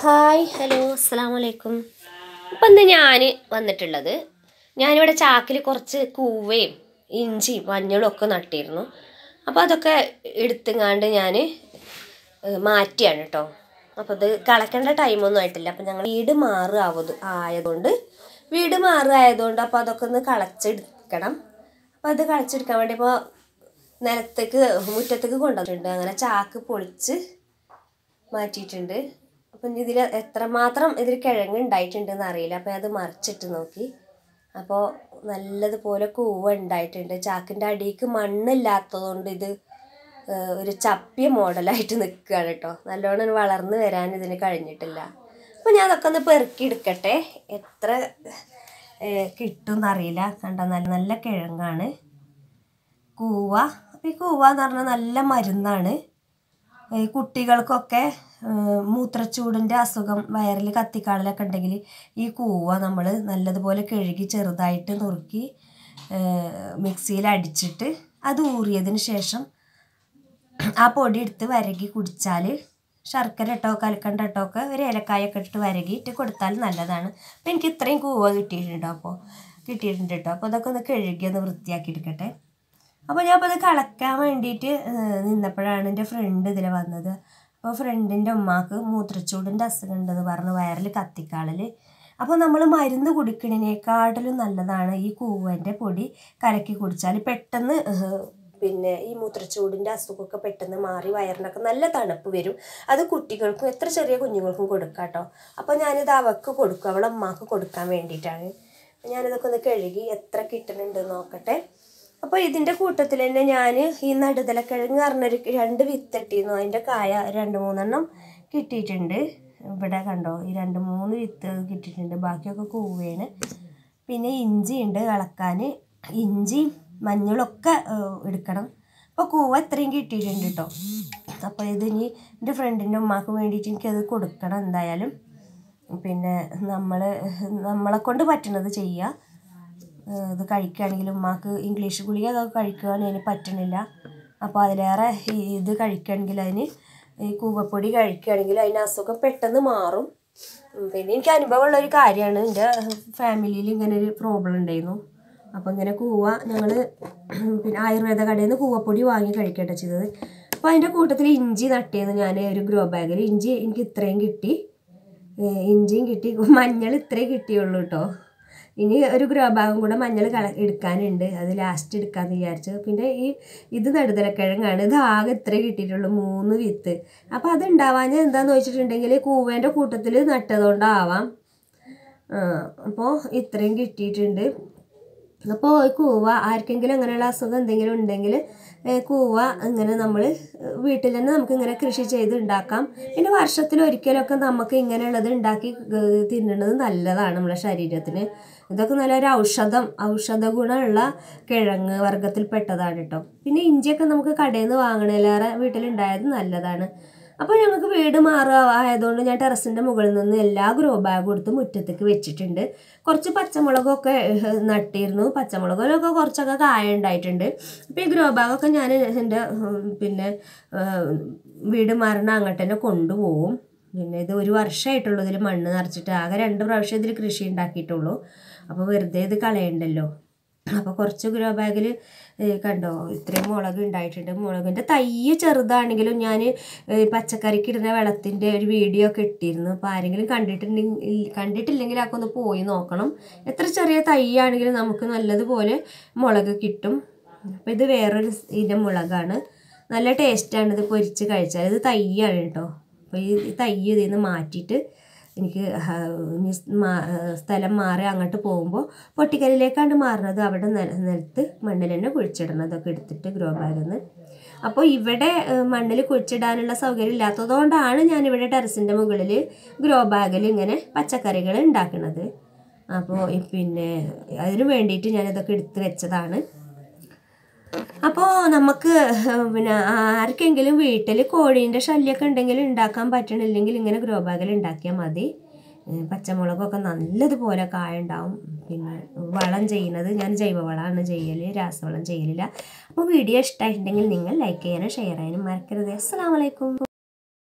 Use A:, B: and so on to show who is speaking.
A: hi hello അസ്സാം വലൈക്കും അപ്പം ഇന്ന് ഞാൻ വന്നിട്ടുള്ളത് ഞാനിവിടെ ചാക്കിൽ കുറച്ച് കൂവയും ഇഞ്ചിയും മഞ്ഞളും ഒക്കെ നട്ടിരുന്നു അപ്പോൾ അതൊക്കെ എടുത്തുങ്ങാണ്ട് ഞാൻ മാറ്റിയാണ് കേട്ടോ അപ്പോൾ ഇത് കളക്കേണ്ട ടൈമൊന്നും ആയിട്ടില്ല അപ്പം ഞങ്ങൾ വീട് മാറുക ആയതുകൊണ്ട് വീട് മാറുകയായതുകൊണ്ട് അപ്പോൾ അതൊക്കെ ഒന്ന് കളച്ചെടുക്കണം അപ്പോൾ അത് കളച്ചെടുക്കാൻ വേണ്ടി ഇപ്പോൾ നിലത്തേക്ക് മുറ്റത്തേക്ക് കൊണ്ടുവന്നിട്ടുണ്ട് അങ്ങനെ ചാക്ക് പൊളിച്ച് മാറ്റിയിട്ടുണ്ട് അപ്പം ഇതിൽ എത്രമാത്രം ഇതിൽ കിഴങ്ങ് ഉണ്ടായിട്ടുണ്ടെന്ന് അറിയില്ല അപ്പം അത് മറിച്ചിട്ട് നോക്കി അപ്പോൾ നല്ലതുപോലെ കൂവ ഉണ്ടായിട്ടുണ്ട് ചാക്കിൻ്റെ അടിയിക്ക് മണ്ണില്ലാത്തതുകൊണ്ട് ഇത് ഏഹ്, ഒരു ചപ്പിയ മോഡലായിട്ട് നിൽക്കുകയാണ് കേട്ടോ നല്ലോണം വളർന്നു വരാൻ ഇതിന് കഴിഞ്ഞിട്ടില്ല അപ്പോൾ ഞാൻ അതൊക്കെ ഒന്ന് പെറുക്കി എടുക്കട്ടെ എത്ര ഏഹ്, കിട്ടുമെന്ന് അറിയില്ല കണ്ട നല്ല നല്ല കിഴങ്ങാണ് കൂവ ഈ കൂവ എന്ന് പറഞ്ഞാൽ നല്ല മരുന്നാണ് ഈ കുട്ടികൾക്കൊക്കെ ഏഹ്, മൂത്രച്ചൂടിൻ്റെ അസുഖം വയറിൽ കത്തിക്കാളലൊക്കെ ഉണ്ടെങ്കിൽ ഈ കൂവ നമ്മൾ നല്ലതുപോലെ കഴുകി ചെറുതായിട്ട് നുറുക്കി ഏഹ്, മിക്സിയിൽ അടിച്ചിട്ട് അത് ഊറിയതിന് ശേഷം ആ പൊടി എടുത്ത് വരകി കുടിച്ചാൽ ശർക്കര ഇട്ടോ കൽക്കണ്ട ഇട്ടോ ഒക്കെ ഒരു ഏലക്കായൊക്കെ ഇട്ട് വരകിയിട്ട് കൊടുത്താൽ നല്ലതാണ് അപ്പം എനിക്ക് ഇത്രയും കൂവ കിട്ടിയിട്ടുണ്ട് അപ്പോൾ കിട്ടിയിട്ടുണ്ട് കേട്ടോ അപ്പോൾ അതൊക്കെ ഒന്ന് കഴുകി ഒന്ന് വൃത്തിയാക്കി എടുക്കട്ടെ അപ്പോൾ ഞാൻ അപ്പോൾ അത് കളക്കാൻ വേണ്ടിയിട്ട് ഏഹ്, നിന്നപ്പോഴാണ് എൻ്റെ ഫ്രണ്ട് ഇതിൽ വന്നത് അപ്പോൾ ഫ്രണ്ടിൻ്റെ ഉമ്മാക്ക് മൂത്രച്ചൂടിൻ്റെ അസുഖം ഉണ്ടെന്ന് പറഞ്ഞ് വയറിൽ കത്തിക്കാളൽ അപ്പോൾ നമ്മൾ മരുന്ന് കുടിക്കണതിനേക്കാട്ടിലും നല്ലതാണ് ഈ കൂവൻ്റെ പൊടി കലക്കി കുടിച്ചാൽ പെട്ടെന്ന് ഏഹ്, പിന്നെ ഈ മൂത്രച്ചൂടിൻ്റെ അസുഖമൊക്കെ പെട്ടെന്ന് മാറി വയറിനൊക്കെ നല്ല തണുപ്പ് വരും അത് കുട്ടികൾക്കും എത്ര ചെറിയ കുഞ്ഞുങ്ങൾക്കും കൊടുക്കാം കേട്ടോ അപ്പോൾ ഞാനിത് അവൾക്ക് കൊടുക്കും അവളെ അമ്മക്ക് കൊടുക്കാൻ വേണ്ടിയിട്ടാണ് ഞാനിതൊക്കെ ഒന്ന് കഴുകി എത്ര കിട്ടുന്നുണ്ട് നോക്കട്ടെ അപ്പോൾ ഇതിൻ്റെ കൂട്ടത്തിൽ തന്നെ ഞാൻ ഈ നടുതലക്കിഴങ്ങ് പറഞ്ഞൊരു രണ്ട് വിത്തിട്ടിരുന്നു അതിൻ്റെ കായ രണ്ട് മൂന്നെണ്ണം കിട്ടിയിട്ടുണ്ട് ഇവിടെ കണ്ടോ ഈ രണ്ട് മൂന്ന് വിത്ത് കിട്ടിയിട്ടുണ്ട് ബാക്കിയൊക്കെ കൂവയാണ് പിന്നെ ഇഞ്ചി ഉണ്ട് ഇളക്കാൻ ഇഞ്ചി മഞ്ഞളൊക്കെ ഏഹ്, എടുക്കണം അപ്പോൾ കൂവ ഇത്രയും കിട്ടിയിട്ടുണ്ട് കേട്ടോ അപ്പോൾ ഇത് ഇനി എൻ്റെ ഫ്രണ്ടിൻ്റെ ഉമ്മാക്ക് വേണ്ടിയിട്ട് എനിക്കത് കൊടുക്കണം എന്തായാലും പിന്നെ നമ്മൾ നമ്മളെ കൊണ്ട് പറ്റുന്നത് ചെയ്യുക ഏഹ് ഇത് കഴിക്കുകയാണെങ്കിൽ ഉമ്മാക്ക് ഇംഗ്ലീഷ് ഗുളിക ഒക്കെ കഴിക്കാൻ അതിന് പറ്റണില്ല അപ്പോൾ അതിലേറെ ഈ ഇത് കഴിക്കുകയാണെങ്കിൽ അതിന് ഈ കൂവപ്പൊടി കഴിക്കുകയാണെങ്കിൽ അതിന് അസുഖം പെട്ടെന്ന് മാറും ഉം പിന്നെ എനിക്ക് അനുഭവമുള്ള ഒരു കാര്യമാണ് എൻ്റെ ഫാമിലിയിൽ ഇങ്ങനെ ഒരു പ്രോബ്ലം ഉണ്ടായിരുന്നു അപ്പോൾ ഇങ്ങനെ കൂവ ഞങ്ങൾ പിന്നെ ആയുർവേദ കടയിൽ നിന്ന് കൂവപ്പൊടി വാങ്ങി കഴിക്കട്ടെ ചെയ്തത് അപ്പോൾ അതിൻ്റെ കൂട്ടത്തിൽ ഇഞ്ചി നട്ടിയത് ഞാൻ ഒരു ഗ്രോ ബാഗിൽ ഇഞ്ചി എനിക്ക് ഇത്രയും കിട്ടി ഏഹ് ഇഞ്ചിയും കിട്ടി മഞ്ഞൾ ഇത്രേ കിട്ടിയുള്ളൂ കേട്ടോ ഇനി ഒരു ഗ്രോ ഭാഗം കൂടെ മഞ്ഞൾ കള എടുക്കാനുണ്ട് അത് ലാസ്റ്റ് എടുക്കാമെന്ന് വിചാരിച്ചു പിന്നെ ഈ ഇത് നടുതലക്കിഴങ്ങാണ് ഇത് ആകെ ഇത്രേ കിട്ടിയിട്ടുള്ളൂ മൂന്ന് വിത്ത് അപ്പോൾ അത് ഉണ്ടാവാൻ എന്താന്ന് വെച്ചിട്ടുണ്ടെങ്കിൽ കൂവേൻ്റെ കൂട്ടത്തിൽ നട്ടതുകൊണ്ടാവാം അപ്പോൾ ഇത്രയും കിട്ടിയിട്ടുണ്ട് അപ്പോൾ കൂവ ആർക്കെങ്കിലും അങ്ങനെയുള്ള അസുഖം എന്തെങ്കിലും ഉണ്ടെങ്കിൽ ഏ, കൂവ ഇങ്ങനെ നമ്മൾ വീട്ടിൽ തന്നെ നമുക്ക് ഇങ്ങനെ കൃഷി ചെയ്ത് ഉണ്ടാക്കാം പിന്നെ വർഷത്തിൽ ഒരിക്കലൊക്കെ നമുക്ക് ഇങ്ങനെയുള്ളത് ഉണ്ടാക്കി ഏ, തിന്നുന്നത് നല്ലതാണ് നമ്മുടെ ശരീരത്തിന് ഇതൊക്കെ നല്ലൊരു ഔഷധം ഔഷധ ഗുണമുള്ള കിഴങ്ങ് വർഗത്തിൽപ്പെട്ടതാണ് കേട്ടോ പിന്നെ ഇഞ്ചിയൊക്കെ നമുക്ക് കടയിൽ നിന്ന് വാങ്ങണേലേറെ വീട്ടിലുണ്ടായത് നല്ലതാണ് അപ്പോൾ ഞങ്ങൾക്ക് വീട് മാറുക ആയതുകൊണ്ട് ഞാൻ ടെറസിൻ്റെ മുകളിൽ നിന്ന് എല്ലാ ഗ്രോ ബാഗും എടുത്ത് മുറ്റത്തേക്ക് വെച്ചിട്ടുണ്ട് കുറച്ച് പച്ചമുളകൊക്കെ ഏഹ്, നട്ടിരുന്നു പച്ചമുളകിലൊക്കെ കുറച്ചൊക്കെ കായ ഉണ്ടായിട്ടുണ്ട് അപ്പോൾ ഈ ഗ്രോ ബാഗൊക്കെ ഞാൻ എൻ്റെ ഉം, പിന്നെ ഏഹ്, വീട് മാറണ അങ്ങോട്ട് തന്നെ കൊണ്ടുപോകും പിന്നെ ഇത് ഒരു വർഷമായിട്ടുള്ളൂ ഇതിൽ മണ്ണ് നിറച്ചിട്ട് ആകെ രണ്ട് പ്രാവശ്യം ഇതിൽ കൃഷി ഉണ്ടാക്കിയിട്ടുള്ളൂ അപ്പോൾ വെറുതെ ഇത് കളയണ്ടല്ലോ അപ്പോൾ കുറച്ച് ഗ്രോ ബാഗിൽ കണ്ടോ ഇത്രയും മുളക് ഉണ്ടായിട്ടുണ്ട് മുളകിൻ്റെ തൈ ചെറുതാണെങ്കിലും ഞാൻ പച്ചക്കറിക്ക് ഇടുന്ന വെള്ളത്തിൻ്റെ ഒരു വീഡിയോ ഒക്കെ ഇട്ടിരുന്നു അപ്പോൾ ആരെങ്കിലും കണ്ടിട്ടുണ്ടെങ്കിൽ കണ്ടിട്ടില്ലെങ്കിൽ അതൊക്കെ ഒന്ന് പോയി നോക്കണം എത്ര ചെറിയ തൈ ആണെങ്കിലും നമുക്ക് നല്ലതുപോലെ മുളക് കിട്ടും അപ്പോൾ ഇത് വേറൊരു ഇനം മുളകാണ് നല്ല ടേസ്റ്റാണ് ഇത് പൊരിച്ച് കഴിച്ചാൽ ഇത് തൈയാണ് കേട്ടോ അപ്പോൾ ഈ തൈ ഇതിൽ നിന്ന് മാറ്റിയിട്ട് എനിക്ക് ഹ- ഇനി സ് മാ- സ്ഥലം മാറി അങ്ങോട്ട് പോകുമ്പോൾ പൊട്ടിക്കലിലേക്കാണ് മാറുന്നത് അവിടെ നില- നിലത്ത് മണ്ണിൽ തന്നെ കുഴിച്ചിടണം അതൊക്കെ എടുത്തിട്ട് ഗ്രോ ബാഗിൽ നിന്ന് അപ്പോൾ ഇവിടെ മണ്ണിൽ കുഴിച്ചിടാനുള്ള സൗകര്യം ഇല്ലാത്തതുകൊണ്ടാണ് ഞാനിവിടെ ടെറസിൻ്റെ മുകളിൽ ഗ്രോ ബാഗിൽ ഇങ്ങനെ പച്ചക്കറികൾ ഉണ്ടാക്കുന്നത് അപ്പോൾ ഈ പിന്നെ അതിന് വേണ്ടിയിട്ട് ഞാനിതൊക്കെ എടുത്ത് വെച്ചതാണ് അപ്പോൾ നമുക്ക് പിന്നെ ആർക്കെങ്കിലും വീട്ടിൽ കോഴീൻ്റെ ശല്യമൊക്കെ ഉണ്ടെങ്കിൽ ഉണ്ടാക്കാൻ പറ്റണില്ലെങ്കിൽ ഇങ്ങനെ ഗ്രോ ബാഗിൽ ഉണ്ടാക്കിയാൽ മതി ഏഹ് പച്ചമുളകൊക്കെ നല്ലതുപോലെ കായ ഉണ്ടാവും പിന്നെ വളം ചെയ്യുന്നത് ഞാൻ ജൈവവളമാണ് ചെയ്യൽ രാസവളം ചെയ്യലില്ല അപ്പോൾ വീഡിയോ ഇഷ്ടമായിട്ടുണ്ടെങ്കിൽ നിങ്ങൾ ലൈക്ക് ചെയ്യാനും ഷെയർ ചെയ്യാനും മറക്കരുത് അസ്സാം വലൈക്കും